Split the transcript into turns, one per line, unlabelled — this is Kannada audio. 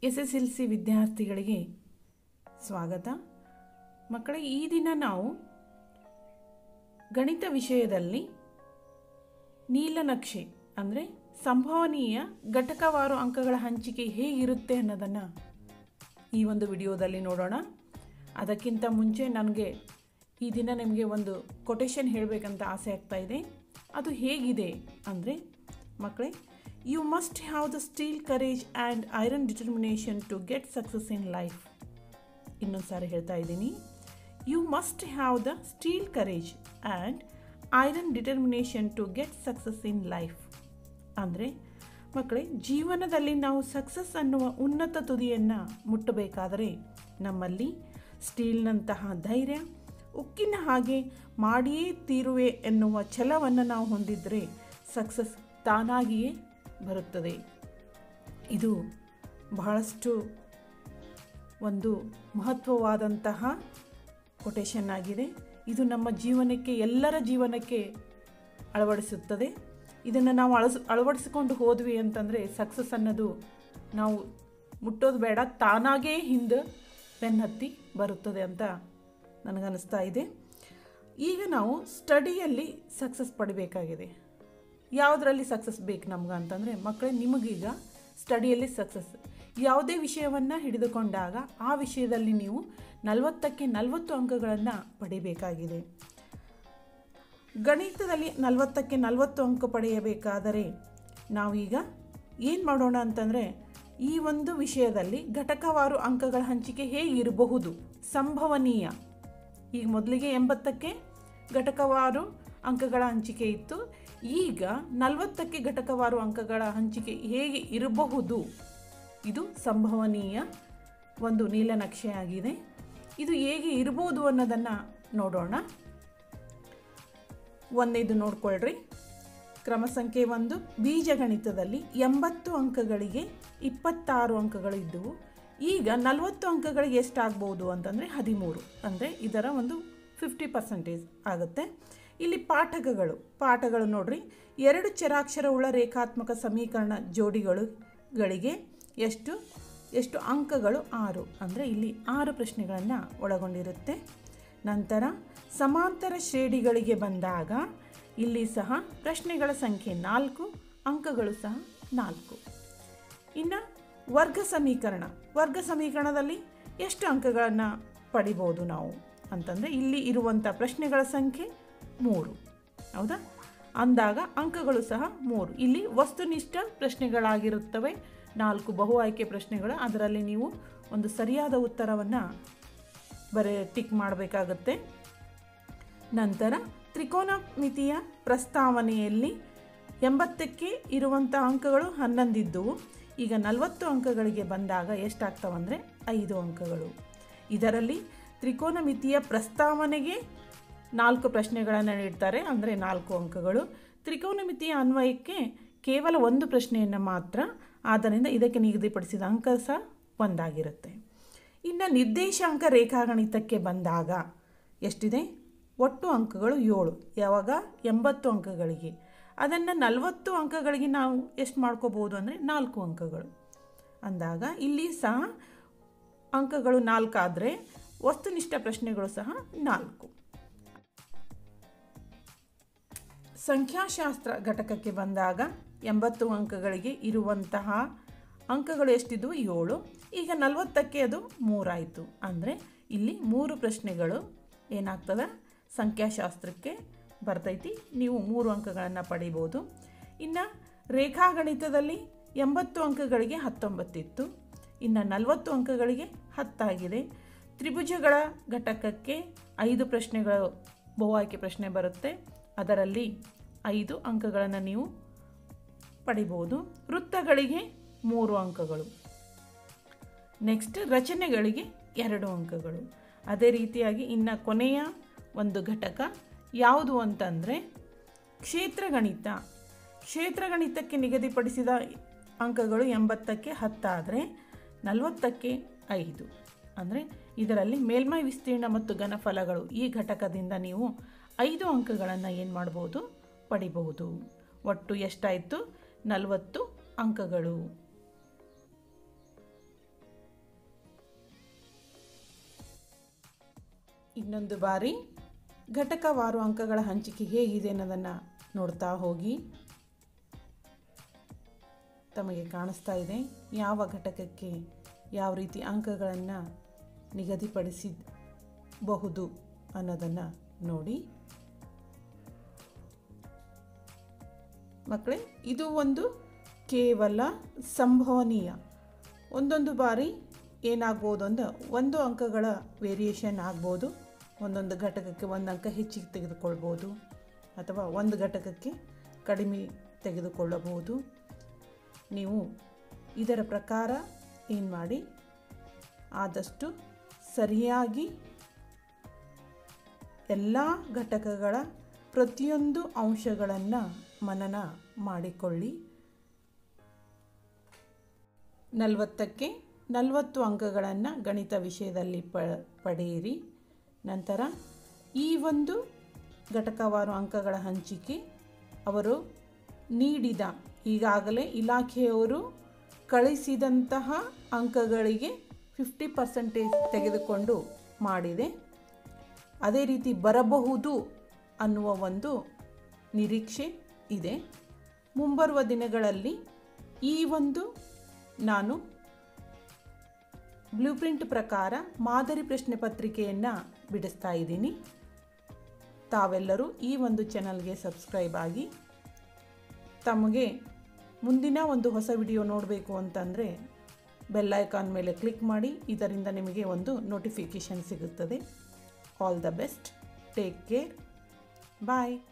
ಎಸ್ ಎಸ್ ಎಲ್ ಸಿ ವಿದ್ಯಾರ್ಥಿಗಳಿಗೆ ಸ್ವಾಗತ ಮಕ್ಕಳೇ ಈ ದಿನ ನಾವು ಗಣಿತ ವಿಷಯದಲ್ಲಿ ನೀಲನಕ್ಷೆ ಅಂದರೆ ಸಂಭವನೀಯ ಘಟಕವಾರು ಅಂಕಗಳ ಹಂಚಿಕೆ ಹೇಗಿರುತ್ತೆ ಅನ್ನೋದನ್ನು ಈ ಒಂದು ವಿಡಿಯೋದಲ್ಲಿ ನೋಡೋಣ ಅದಕ್ಕಿಂತ ಮುಂಚೆ ನನಗೆ ಈ ದಿನ ನಿಮಗೆ ಒಂದು ಕೊಟೇಶನ್ ಹೇಳಬೇಕಂತ ಆಸೆ ಆಗ್ತಾ ಇದೆ ಅದು ಹೇಗಿದೆ ಅಂದರೆ ಮಕ್ಕಳೇ you must have the steel courage and iron determination to get success in life ಇನ್ನೊಂದು ಸಾರಿ ಹೇಳ್ತಾ ಇದ್ದೀನಿ you must have the steel courage and iron determination to get success in life ಅಂದರೆ ಮಕ್ಕಳೇ ಜೀವನದಲ್ಲಿ ನಾವು ಸಕ್ಸಸ್ ಅನ್ನುವ ಉನ್ನತ ತುದಿಯನ್ನು ಮುಟ್ಟಬೇಕಾದರೆ ನಮ್ಮಲ್ಲಿ ಸ್ಟೀಲ್ನಂತಹ ಧೈರ್ಯ ಉಕ್ಕಿನ ಹಾಗೆ ಮಾಡಿಯೇ ತೀರುವೆ ಎನ್ನುವ ಛಲವನ್ನು ನಾವು ಹೊಂದಿದರೆ ಸಕ್ಸಸ್ ತಾನಾಗಿಯೇ ಬರುತ್ತದೆ ಇದು ಬಹಳಷ್ಟು ಒಂದು ಮಹತ್ವವಾದಂತಹ ಕೊಟೇಶನ್ ಆಗಿದೆ ಇದು ನಮ್ಮ ಜೀವನಕ್ಕೆ ಎಲ್ಲರ ಜೀವನಕ್ಕೆ ಅಳವಡಿಸುತ್ತದೆ ಇದನ್ನು ನಾವು ಅಳಸ್ ಅಳವಡಿಸಿಕೊಂಡು ಹೋದ್ವಿ ಅಂತಂದರೆ ಸಕ್ಸಸ್ ಅನ್ನೋದು ನಾವು ಮುಟ್ಟೋದು ಬೇಡ ತಾನಾಗೇ ಹಿಂದೆ ಬೆನ್ನತ್ತಿ ಬರುತ್ತದೆ ಅಂತ ನನಗನ್ನಿಸ್ತಾ ಇದೆ ಈಗ ನಾವು ಸ್ಟಡಿಯಲ್ಲಿ ಸಕ್ಸಸ್ ಪಡಿಬೇಕಾಗಿದೆ ಯಾವುದರಲ್ಲಿ ಸಕ್ಸಸ್ ಬೇಕು ನಮ್ಗೆ ಅಂತಂದರೆ ಮಕ್ಕಳೇ ನಿಮಗೀಗ ಸ್ಟಡಿಯಲ್ಲಿ ಸಕ್ಸಸ್ ಯಾವುದೇ ವಿಷಯವನ್ನು ಹಿಡಿದುಕೊಂಡಾಗ ಆ ವಿಷಯದಲ್ಲಿ ನೀವು ನಲವತ್ತಕ್ಕೆ ನಲವತ್ತು ಅಂಕಗಳನ್ನು ಪಡಿಬೇಕಾಗಿದೆ ಗಣಿತದಲ್ಲಿ ನಲವತ್ತಕ್ಕೆ ನಲವತ್ತು ಅಂಕ ಪಡೆಯಬೇಕಾದರೆ ನಾವೀಗ ಏನು ಮಾಡೋಣ ಅಂತಂದರೆ ಈ ಒಂದು ವಿಷಯದಲ್ಲಿ ಘಟಕವಾರು ಅಂಕಗಳ ಹಂಚಿಕೆ ಹೇಗಿರಬಹುದು ಸಂಭವನೀಯ ಈಗ ಮೊದಲಿಗೆ ಎಂಬತ್ತಕ್ಕೆ ಘಟಕವಾರು ಅಂಕಗಳ ಹಂಚಿಕೆ ಇತ್ತು ಈಗ ನಲವತ್ತಕ್ಕೆ ಘಟಕವಾರು ಅಂಕಗಳ ಹಂಚಿಕೆ ಹೇಗೆ ಇರಬಹುದು ಇದು ಸಂಭವನೀಯ ಒಂದು ನೀಲನಕ್ಷೆ ಆಗಿದೆ ಇದು ಹೇಗೆ ಇರ್ಬೋದು ಅನ್ನೋದನ್ನು ನೋಡೋಣ ಒಂದೇದು ನೋಡ್ಕೊಳ್ರಿ ಕ್ರಮ ಸಂಖ್ಯೆ ಒಂದು ಬೀಜಗಣಿತದಲ್ಲಿ ಎಂಬತ್ತು ಅಂಕಗಳಿಗೆ ಇಪ್ಪತ್ತಾರು ಅಂಕಗಳು ಇದ್ದವು ಈಗ ನಲವತ್ತು ಅಂಕಗಳಿಗೆ ಎಷ್ಟಾಗ್ಬೋದು ಅಂತಂದರೆ ಹದಿಮೂರು ಅಂದರೆ ಇದರ ಒಂದು ಫಿಫ್ಟಿ ಪರ್ಸೆಂಟೇಜ್ ಆಗುತ್ತೆ ಇಲ್ಲಿ ಪಾಠಕಗಳು ಪಾಠಗಳು ನೋಡ್ರಿ ಎರಡು ಚರಾಕ್ಷರವುಳ್ಳ ರೇಖಾತ್ಮಕ ಸಮೀಕರಣ ಜೋಡಿಗಳು ಗಳಿಗೆ ಎಷ್ಟು ಎಷ್ಟು ಅಂಕಗಳು ಆರು ಅಂದರೆ ಇಲ್ಲಿ ಆರು ಪ್ರಶ್ನೆಗಳನ್ನು ಒಳಗೊಂಡಿರುತ್ತೆ ನಂತರ ಸಮಾಂತರ ಶ್ರೇಣಿಗಳಿಗೆ ಬಂದಾಗ ಇಲ್ಲಿ ಸಹ ಪ್ರಶ್ನೆಗಳ ಸಂಖ್ಯೆ ನಾಲ್ಕು ಅಂಕಗಳು ಸಹ ನಾಲ್ಕು ಇನ್ನು ವರ್ಗ ಸಮೀಕರಣ ವರ್ಗ ಸಮೀಕರಣದಲ್ಲಿ ಎಷ್ಟು ಅಂಕಗಳನ್ನು ಪಡಿಬೋದು ನಾವು ಅಂತಂದರೆ ಇಲ್ಲಿ ಇರುವಂಥ ಪ್ರಶ್ನೆಗಳ ಸಂಖ್ಯೆ ಮೂರು ಹೌದಾ ಅಂದಾಗ ಅಂಕಗಳು ಸಹ ಮೂರು ಇಲ್ಲಿ ವಸ್ತುನಿಷ್ಠ ಪ್ರಶ್ನೆಗಳಾಗಿರುತ್ತವೆ ನಾಲ್ಕು ಬಹು ಆಯ್ಕೆ ಪ್ರಶ್ನೆಗಳು ಅದರಲ್ಲಿ ನೀವು ಒಂದು ಸರಿಯಾದ ಉತ್ತರವನ್ನು ಬರೀ ಟಿಕ್ ಮಾಡಬೇಕಾಗತ್ತೆ ನಂತರ ತ್ರಿಕೋನಮಿತಿಯ ಪ್ರಸ್ತಾವನೆಯಲ್ಲಿ ಎಂಬತ್ತಕ್ಕೆ ಇರುವಂಥ ಅಂಕಗಳು ಹನ್ನೊಂದಿದ್ದವು ಈಗ ನಲವತ್ತು ಅಂಕಗಳಿಗೆ ಬಂದಾಗ ಎಷ್ಟಾಗ್ತವಂದರೆ ಐದು ಅಂಕಗಳು ಇದರಲ್ಲಿ ತ್ರಿಕೋನಮಿತಿಯ ಪ್ರಸ್ತಾವನೆಗೆ ನಾಲ್ಕು ಪ್ರಶ್ನೆಗಳನ್ನು ನೀಡ್ತಾರೆ ಅಂದರೆ ನಾಲ್ಕು ಅಂಕಗಳು ತ್ರಿಕೋನಮಿತಿಯ ಅನ್ವಯಕ್ಕೆ ಕೇವಲ ಒಂದು ಪ್ರಶ್ನೆಯನ್ನು ಮಾತ್ರ ಆದ್ದರಿಂದ ಇದಕ್ಕೆ ನಿಗದಿಪಡಿಸಿದ ಅಂಕ ಸಹ ಒಂದಾಗಿರುತ್ತೆ ಇನ್ನು ನಿರ್ದೇಶಾಂಕ ರೇಖಾಗಣಿತಕ್ಕೆ ಬಂದಾಗ ಎಷ್ಟಿದೆ ಒಟ್ಟು ಅಂಕಗಳು ಏಳು ಯಾವಾಗ ಎಂಬತ್ತು ಅಂಕಗಳಿಗೆ ಅದನ್ನು ನಲವತ್ತು ಅಂಕಗಳಿಗೆ ನಾವು ಎಷ್ಟು ಮಾಡ್ಕೋಬೋದು ಅಂದರೆ ನಾಲ್ಕು ಅಂಕಗಳು ಅಂದಾಗ ಇಲ್ಲಿ ಸಹ ಅಂಕಗಳು ನಾಲ್ಕಾದರೆ ವಸ್ತುನಿಷ್ಠ ಪ್ರಶ್ನೆಗಳು ಸಹ ನಾಲ್ಕು ಸಂಖ್ಯಾಶಾಸ್ತ್ರ ಘಟಕಕ್ಕೆ ಬಂದಾಗ ಎಂಬತ್ತು ಅಂಕಗಳಿಗೆ ಇರುವಂತಹ ಅಂಕಗಳು ಎಷ್ಟಿದ್ವು ಏಳು ಈಗ ನಲವತ್ತಕ್ಕೆ ಅದು ಮೂರಾಯಿತು ಅಂದರೆ ಇಲ್ಲಿ ಮೂರು ಪ್ರಶ್ನೆಗಳು ಏನಾಗ್ತದೆ ಸಂಖ್ಯಾಶಾಸ್ತ್ರಕ್ಕೆ ಬರ್ತೈತಿ ನೀವು ಮೂರು ಅಂಕಗಳನ್ನು ಪಡಿಬೋದು ಇನ್ನು ರೇಖಾಗಣಿತದಲ್ಲಿ ಎಂಬತ್ತು ಅಂಕಗಳಿಗೆ ಹತ್ತೊಂಬತ್ತಿತ್ತು ಇನ್ನು ನಲವತ್ತು ಅಂಕಗಳಿಗೆ ಹತ್ತಾಗಿದೆ ತ್ರಿಭುಜಗಳ ಘಟಕಕ್ಕೆ ಐದು ಪ್ರಶ್ನೆಗಳು ಬಹು ಆಯ್ಕೆ ಪ್ರಶ್ನೆ ಬರುತ್ತೆ ಅದರಲ್ಲಿ ಐದು ಅಂಕಗಳನ್ನು ನೀವು ಪಡಿಬೋದು ವೃತ್ತಗಳಿಗೆ ಮೂರು ಅಂಕಗಳು ನೆಕ್ಸ್ಟ್ ರಚನೆಗಳಿಗೆ ಎರಡು ಅಂಕಗಳು ಅದೇ ರೀತಿಯಾಗಿ ಇನ್ನು ಕೊನೆಯ ಒಂದು ಘಟಕ ಯಾವುದು ಅಂತಂದರೆ ಕ್ಷೇತ್ರಗಣಿತ ಕ್ಷೇತ್ರಗಣಿತಕ್ಕೆ ನಿಗದಿಪಡಿಸಿದ ಅಂಕಗಳು ಎಂಬತ್ತಕ್ಕೆ ಹತ್ತಾದರೆ ನಲವತ್ತಕ್ಕೆ ಐದು ಅಂದರೆ ಇದರಲ್ಲಿ ಮೇಲ್ಮೈ ವಿಸ್ತೀರ್ಣ ಮತ್ತು ಘನಫಲಗಳು ಈ ಘಟಕದಿಂದ ನೀವು ಐದು ಅಂಕಗಳನ್ನು ಏನು ಮಾಡ್ಬೋದು ಪಡಿಬಹುದು ಒಟ್ಟು ಎಷ್ಟಾಯಿತು ನಲವತ್ತು ಅಂಕಗಳು ಇನ್ನೊಂದು ಬಾರಿ ಘಟಕವಾರು ಅಂಕಗಳ ಹಂಚಿಕೆ ಹೇಗಿದೆ ಅನ್ನೋದನ್ನು ನೋಡ್ತಾ ಹೋಗಿ ತಮಗೆ ಕಾಣಿಸ್ತಾ ಇದೆ ಯಾವ ಘಟಕಕ್ಕೆ ಯಾವ ರೀತಿ ಅಂಕಗಳನ್ನು ನಿಗದಿಪಡಿಸಬಹುದು ಅನ್ನೋದನ್ನು ನೋಡಿ ಮಕ್ಕಳೇ ಇದು ಒಂದು ಕೇವಲ ಸಂಭವನೀಯ ಒಂದೊಂದು ಬಾರಿ ಏನಾಗ್ಬೋದು ಅಂದ್ರೆ ಒಂದು ಅಂಕಗಳ ವೇರಿಯೇಷನ್ ಆಗ್ಬೋದು ಒಂದೊಂದು ಘಟಕಕ್ಕೆ ಒಂದು ಅಂಕ ಹೆಚ್ಚಿಗೆ ತೆಗೆದುಕೊಳ್ಬೋದು ಅಥವಾ ಒಂದು ಘಟಕಕ್ಕೆ ಕಡಿಮೆ ತೆಗೆದುಕೊಳ್ಳಬಹುದು ನೀವು ಇದರ ಪ್ರಕಾರ ಏನು ಮಾಡಿ ಆದಷ್ಟು ಸರಿಯಾಗಿ ಎಲ್ಲ ಘಟಕಗಳ ಪ್ರತಿಯೊಂದು ಅಂಶಗಳನ್ನು ಮನನ ಮಾಡಿಕೊಳ್ಳಿ ನಲವತ್ತಕ್ಕೆ ನಲವತ್ತು ಅಂಕಗಳನ್ನು ಗಣಿತ ವಿಷಯದಲ್ಲಿ ಪ ಪಡೆಯಿರಿ ನಂತರ ಈ ಒಂದು ಘಟಕವಾರು ಅಂಕಗಳ ಹಂಚಿಕೆ ಅವರು ನೀಡಿದ ಈಗಾಗಲೇ ಇಲಾಖೆಯವರು ಕಳಿಸಿದಂತಹ ಅಂಕಗಳಿಗೆ ಫಿಫ್ಟಿ ಪರ್ಸೆಂಟೇಜ್ ತೆಗೆದುಕೊಂಡು ಮಾಡಿದೆ ಅದೇ ರೀತಿ ಬರಬಹುದು ಅನ್ನುವ ಒಂದು ನಿರೀಕ್ಷೆ ಇದೆ ಮುಂಬರುವ ದಿನಗಳಲ್ಲಿ ಈ ಒಂದು ನಾನು ಬ್ಲೂ ಪ್ರಿಂಟ್ ಪ್ರಕಾರ ಮಾದರಿ ಪ್ರಶ್ನೆ ಪತ್ರಿಕೆಯನ್ನು ಬಿಡಿಸ್ತಾ ಇದ್ದೀನಿ ತಾವೆಲ್ಲರೂ ಈ ಒಂದು ಚಾನಲ್ಗೆ ಸಬ್ಸ್ಕ್ರೈಬ್ ಆಗಿ ತಮಗೆ ಮುಂದಿನ ಒಂದು ಹೊಸ ವಿಡಿಯೋ ನೋಡಬೇಕು ಅಂತಂದರೆ ಬೆಲ್ ಐಕಾನ್ ಮೇಲೆ ಕ್ಲಿಕ್ ಮಾಡಿ ಇದರಿಂದ ನಿಮಗೆ ಒಂದು ನೋಟಿಫಿಕೇಷನ್ ಸಿಗುತ್ತದೆ all the best take care bye